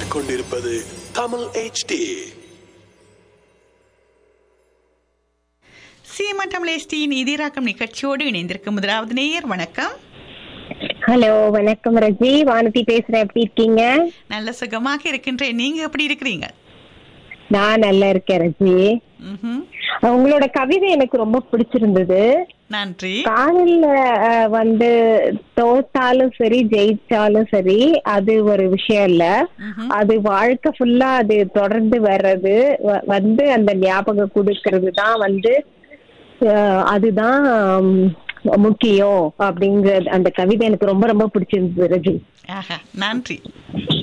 கேட்டுக்கொண்டிருப்பது தமிழ் HD சீமா தமிழேஷ்டியின் இதீராக்கம் நிகழ்ச்சியோடு இணைந்திருக்கும் முதலாவது நேயர் வணக்கம் ஹலோ வணக்கம் ரஜி வானதி பேசுறேன் எப்படி இருக்கீங்க நல்ல சுகமாக இருக்கின்றேன் நீங்க எப்படி இருக்கிறீங்க நான் நல்லா இருக்கேன் ரஜி ம்ஹும். உங்களோட கவிதை எனக்கு ரொம்ப பிடிச்சிருந்தது நன்றி காதல்ல அஹ், வந்து தோத்தாலும் சரி ஜெயிச்சாலும் சரி அது ஒரு விஷயம் இல்ல ம்ஹும். அது வாழ்க்கை ஃபுல்லா அது தொடர்ந்து வர்றது வ- வந்து அந்த ஞாபகம் கொடுக்கறது தான் வந்து அஹ், அதுதான் உம், முக்கியம் அப்படிங்கிற அந்த கவிதை எனக்கு ரொம்ப ரொம்ப பிடிச்சிருந்தது ரஜி ஆஹா நன்றி